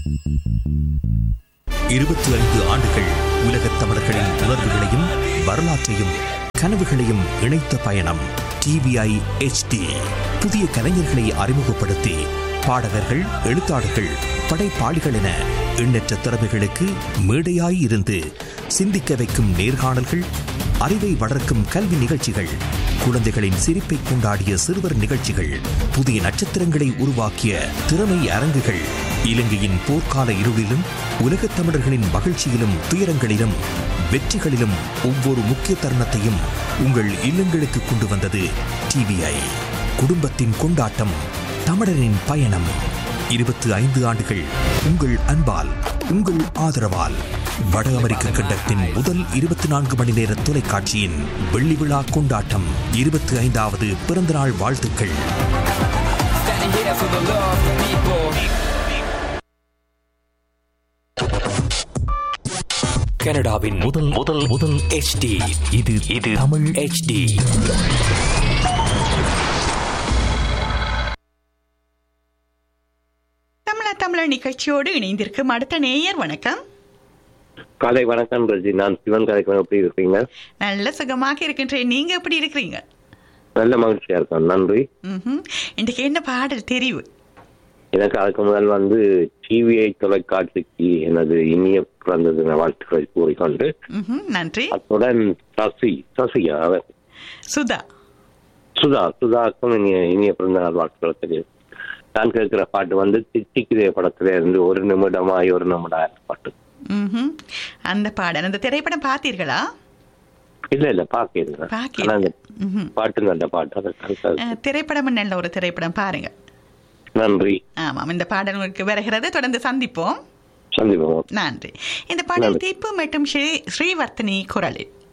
இருபத்தி ஐந்து ஆண்டுகள் உலகத் தமிழர்களின் உணர்வுகளையும் வரலாற்றையும் கனவுகளையும் இணைத்த பயணம் டிவிஐ HD புதிய கலைஞர்களை அறிமுகப்படுத்தி பாடகர்கள் எழுத்தாளர்கள் படைப்பாளிகள் என எண்ணற்ற திறமைகளுக்கு மேடையாய் இருந்து சிந்திக்க வைக்கும் நேர்காணல்கள் அறிவை வளர்க்கும் கல்வி நிகழ்ச்சிகள் குழந்தைகளின் சிரிப்பை கொண்டாடிய சிறுவர் நிகழ்ச்சிகள் புதிய நட்சத்திரங்களை உருவாக்கிய திறமை அரங்குகள் இலங்கையின் போர்க்கால இருளிலும் உலகத் தமிழர்களின் மகிழ்ச்சியிலும் துயரங்களிலும் வெற்றிகளிலும் ஒவ்வொரு முக்கிய தருணத்தையும் உங்கள் இல்லங்களுக்கு கொண்டு வந்தது டிவிஐ குடும்பத்தின் கொண்டாட்டம் தமிழரின் பயணம் இருபத்தி ஐந்து ஆண்டுகள் உங்கள் அன்பால் உங்கள் ஆதரவால் வட அமெரிக்க கண்டத்தின் முதல் இருபத்தி நான்கு மணி நேர தொலைக்காட்சியின் வெள்ளி விழா கொண்டாட்டம் இருபத்தி ஐந்தாவது பிறந்தநாள் வாழ்த்துக்கள் Standing here for the love of people. கனடாவின் முதல் முதல் முதல் HD இது இது தமிழ் HD தமிழா தமிழர் நிகழ்ச்சியோடு இணைந்திருக்கும் அடுத்த நேயர் வணக்கம் காலை வணக்கம் ரஜி நான் சிவன் கலைக்கணும் எப்படி இருக்கீங்க நல்ல சுகமாக இருக்கின்றேன் நீங்க எப்படி இருக்கிறீங்க நல்ல மகிழ்ச்சியா இருக்கேன் நன்றி ம்ஹும். இன்றைக்கு என்ன பாடல் தெரிவு எனக்கு அதுக்கு முதல் வந்து டிவிஐ தொலைக்காட்சிக்கு எனது இனிய பிறந்த தின வாழ்த்துக்களை கூறிக்கொண்டு ம்ஹும். நன்றி அத்துடன் சசி சசியா அவர் சுதா சுதா சுதாக்கும் இனிய இனிய பிறந்த நாள் வாழ்த்துக்களை தெரியும் நான் கேட்கிற பாட்டு வந்து திட்டிக்கிறே படத்துல இருந்து ஒரு நிமிடமாய் ஒரு நிமிடம் பாட்டு ம்ஹும். அந்த பாடல் அந்த திரைப்படம் பார்த்தீர்களா இல்ல இல்ல பாக்கிறேன் பாக்கல. ஆனா அந்த ம்ஹும். பாட்டு நல்ல பாட்டு அதற்காக அஹ், திரைப்படம் நல்ல ஒரு திரைப்படம் பாருங்க நன்றி ஆமாம் இந்த பாடல் உங்களுக்கு வருகிறது தொடர்ந்து சந்திப்போம் சந்திப்போம் நன்றி இந்த பாடல் நன்றி. தீப்பு மற்றும் ஸ்ரீ ஸ்ரீவர்த்தனி குரலில்